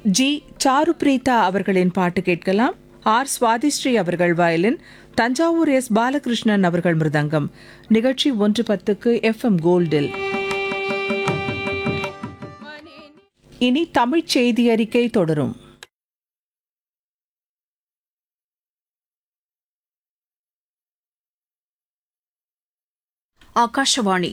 G சாருப்ரீதா அவர்களின் பாட்டு கேட்கலாம் ஆர் சுவாதிஸ்ரீ அவர்கள் வயலின் தஞ்சாவூர் எஸ் பாலகிருஷ்ணன் அவர்கள் மிருதங்கம் நிகழ்ச்சி ஒன்று பத்துக்கு எஃப்எம் கோல்டில் இனி தமிழ்ச் செய்தி அறிக்கை தொடரும் ಆಕಾಶವಾಣಿ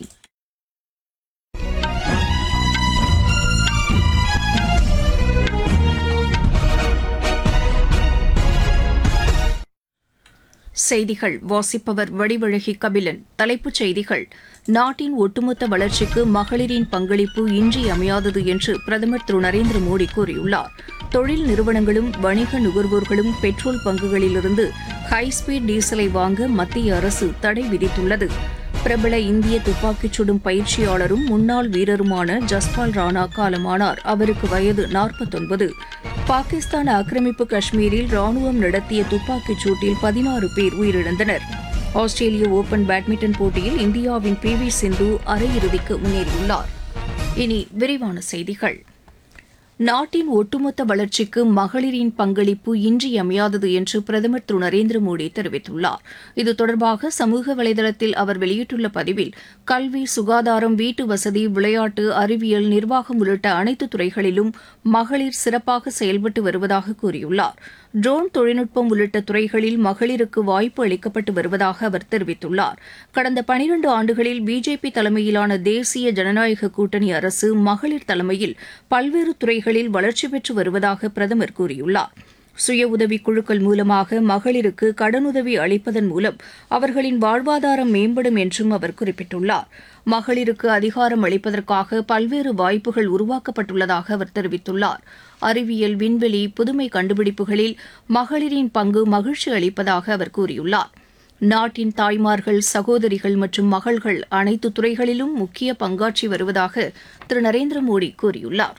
செய்திகள் வாசிப்பவர் வடிவழகி கபிலன் தலைப்புச் செய்திகள் நாட்டின் ஒட்டுமொத்த வளர்ச்சிக்கு மகளிரின் பங்களிப்பு இன்றியமையாதது என்று பிரதமர் திரு நரேந்திர மோடி கூறியுள்ளார் தொழில் நிறுவனங்களும் வணிக நுகர்வோர்களும் பெட்ரோல் பங்குகளிலிருந்து ஹைஸ்பீட் டீசலை வாங்க மத்திய அரசு தடை விதித்துள்ளது பிரபல இந்திய துப்பாக்கிச் சுடும் பயிற்சியாளரும் முன்னாள் வீரருமான ஜஸ்பால் ராணா காலமானார் அவருக்கு வயது நாற்பத்தொன்பது பாகிஸ்தான் ஆக்கிரமிப்பு காஷ்மீரில் ராணுவம் நடத்திய துப்பாக்கிச் சூட்டில் பதினாறு பேர் உயிரிழந்தனர் ஆஸ்திரேலிய ஓபன் பேட்மிண்டன் போட்டியில் இந்தியாவின் பி வி சிந்து அரையிறுதிக்கு முன்னேறியுள்ளார் இனி விரிவான செய்திகள் நாட்டின் ஒட்டுமொத்த வளர்ச்சிக்கு மகளிரின் பங்களிப்பு இன்றியமையாதது என்று பிரதமர் திரு நரேந்திர மோடி தெரிவித்துள்ளார் இது தொடர்பாக சமூக வலைதளத்தில் அவர் வெளியிட்டுள்ள பதிவில் கல்வி சுகாதாரம் வீட்டு வசதி விளையாட்டு அறிவியல் நிர்வாகம் உள்ளிட்ட அனைத்து துறைகளிலும் மகளிர் சிறப்பாக செயல்பட்டு வருவதாக கூறியுள்ளார் ட்ரோன் தொழில்நுட்பம் உள்ளிட்ட துறைகளில் மகளிருக்கு வாய்ப்பு அளிக்கப்பட்டு வருவதாக அவர் தெரிவித்துள்ளார் கடந்த பனிரண்டு ஆண்டுகளில் பிஜேபி தலைமையிலான தேசிய ஜனநாயக கூட்டணி அரசு மகளிர் தலைமையில் பல்வேறு துறைகளில் வளர்ச்சி பெற்று வருவதாக பிரதமர் கூறியுள்ளார் சுய உதவிக் குழுக்கள் மூலமாக மகளிருக்கு கடனுதவி அளிப்பதன் மூலம் அவர்களின் வாழ்வாதாரம் மேம்படும் என்றும் அவர் குறிப்பிட்டுள்ளார் மகளிருக்கு அதிகாரம் அளிப்பதற்காக பல்வேறு வாய்ப்புகள் உருவாக்கப்பட்டுள்ளதாக அவர் தெரிவித்துள்ளார் அறிவியல் விண்வெளி புதுமை கண்டுபிடிப்புகளில் மகளிரின் பங்கு மகிழ்ச்சி அளிப்பதாக அவர் கூறியுள்ளார் நாட்டின் தாய்மார்கள் சகோதரிகள் மற்றும் மகள்கள் அனைத்து துறைகளிலும் முக்கிய பங்காற்றி வருவதாக திரு நரேந்திர மோடி கூறியுள்ளார்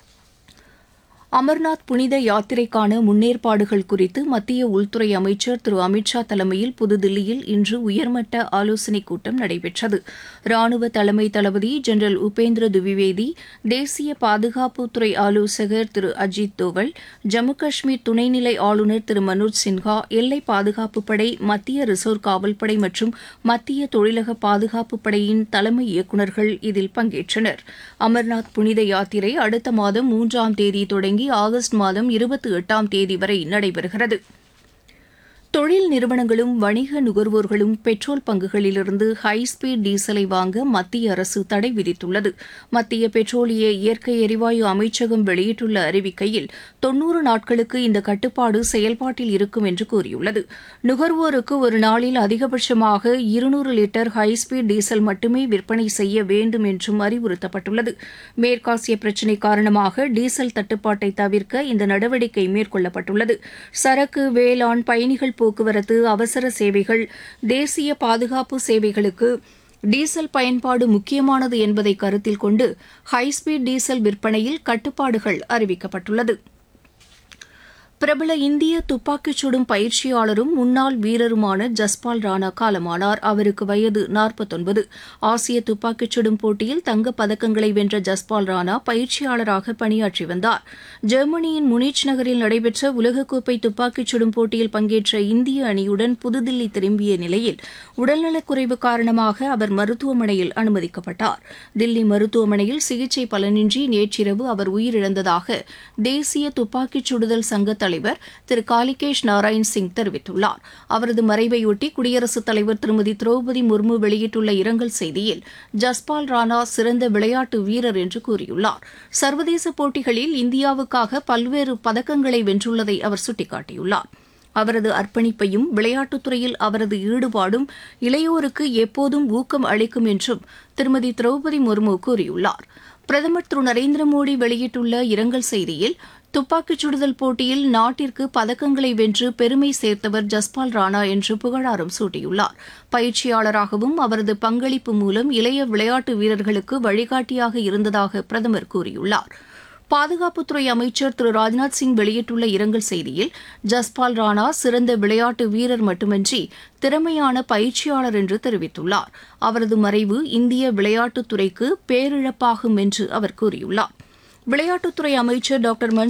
அமர்நாத் புனித யாத்திரைக்கான முன்னேற்பாடுகள் குறித்து மத்திய உள்துறை அமைச்சர் திரு அமித்ஷா தலைமையில் புதுதில்லியில் இன்று உயர்மட்ட ஆலோசனைக் கூட்டம் நடைபெற்றது ராணுவ தலைமை தளபதி ஜெனரல் உபேந்திர துவிவேதி தேசிய பாதுகாப்புத்துறை ஆலோசகர் திரு அஜித் தோவல் ஜம்மு காஷ்மீர் துணைநிலை ஆளுநர் திரு மனோஜ் சின்ஹா எல்லை பாதுகாப்பு படை மத்திய ரிசர்வ் காவல்படை மற்றும் மத்திய தொழிலக பாதுகாப்பு படையின் தலைமை இயக்குநர்கள் இதில் பங்கேற்றனர் அமர்நாத் புனித யாத்திரை அடுத்த மாதம் மூன்றாம் தேதி தொடங்கி ஆகஸ்ட் மாதம் இருபத்தி எட்டாம் தேதி வரை நடைபெறுகிறது தொழில் நிறுவனங்களும் வணிக நுகர்வோர்களும் பெட்ரோல் பங்குகளிலிருந்து ஹைஸ்பீட் டீசலை வாங்க மத்திய அரசு தடை விதித்துள்ளது மத்திய பெட்ரோலிய இயற்கை எரிவாயு அமைச்சகம் வெளியிட்டுள்ள அறிவிக்கையில் தொன்னூறு நாட்களுக்கு இந்த கட்டுப்பாடு செயல்பாட்டில் இருக்கும் என்று கூறியுள்ளது நுகர்வோருக்கு ஒரு நாளில் அதிகபட்சமாக இருநூறு லிட்டர் ஹைஸ்பீட் டீசல் மட்டுமே விற்பனை செய்ய வேண்டும் என்றும் அறிவுறுத்தப்பட்டுள்ளது மேற்காசிய பிரச்சினை காரணமாக டீசல் தட்டுப்பாட்டை தவிர்க்க இந்த நடவடிக்கை மேற்கொள்ளப்பட்டுள்ளது சரக்கு வேளாண் பயணிகள் போக்குவரத்து அவசர சேவைகள் தேசிய பாதுகாப்பு சேவைகளுக்கு டீசல் பயன்பாடு முக்கியமானது என்பதை கருத்தில் கொண்டு ஹைஸ்பீட் டீசல் விற்பனையில் கட்டுப்பாடுகள் அறிவிக்கப்பட்டுள்ளது பிரபல இந்திய துப்பாக்கிச் சுடும் பயிற்சியாளரும் முன்னாள் வீரருமான ஜஸ்பால் ராணா காலமானார் அவருக்கு வயது நாற்பத்தொன்பது ஆசிய துப்பாக்கிச் சுடும் போட்டியில் தங்கப் பதக்கங்களை வென்ற ஜஸ்பால் ராணா பயிற்சியாளராக பணியாற்றி வந்தார் ஜெர்மனியின் முனிச் நகரில் நடைபெற்ற உலகக்கோப்பை துப்பாக்கிச் சுடும் போட்டியில் பங்கேற்ற இந்திய அணியுடன் புதுதில்லி திரும்பிய நிலையில் உடல்நலக்குறைவு காரணமாக அவர் மருத்துவமனையில் அனுமதிக்கப்பட்டார் தில்லி மருத்துவமனையில் சிகிச்சை பலனின்றி நேற்றிரவு அவர் உயிரிழந்ததாக தேசிய துப்பாக்கிச் சுடுதல் சங்க தலைவர் திரு காலிகேஷ் நாராயண் சிங் தெரிவித்துள்ளார் அவரது மறைவையொட்டி குடியரசுத் தலைவர் திருமதி திரௌபதி முர்மு வெளியிட்டுள்ள இரங்கல் செய்தியில் ஜஸ்பால் ராணா சிறந்த விளையாட்டு வீரர் என்று கூறியுள்ளார் சர்வதேச போட்டிகளில் இந்தியாவுக்காக பல்வேறு பதக்கங்களை வென்றுள்ளதை அவர் சுட்டிக்காட்டியுள்ளார் அவரது அர்ப்பணிப்பையும் விளையாட்டுத்துறையில் அவரது ஈடுபாடும் இளையோருக்கு எப்போதும் ஊக்கம் அளிக்கும் என்றும் திருமதி திரௌபதி முர்மு கூறியுள்ளார் பிரதமர் திரு நரேந்திர மோடி வெளியிட்டுள்ள இரங்கல் செய்தியில் துப்பாக்கிச் சுடுதல் போட்டியில் நாட்டிற்கு பதக்கங்களை வென்று பெருமை சேர்த்தவர் ஜஸ்பால் ராணா என்று புகழாரம் சூட்டியுள்ளார் பயிற்சியாளராகவும் அவரது பங்களிப்பு மூலம் இளைய விளையாட்டு வீரர்களுக்கு வழிகாட்டியாக இருந்ததாக பிரதமர் கூறியுள்ளார் பாதுகாப்புத்துறை அமைச்சர் திரு ராஜ்நாத் சிங் வெளியிட்டுள்ள இரங்கல் செய்தியில் ஜஸ்பால் ராணா சிறந்த விளையாட்டு வீரர் மட்டுமின்றி திறமையான பயிற்சியாளர் என்று தெரிவித்துள்ளார் அவரது மறைவு இந்திய விளையாட்டுத்துறைக்கு பேரிழப்பாகும் என்று அவர் கூறியுள்ளார் விளையாட்டுத்துறை அமைச்சர் டாக்டர் மன்சுக்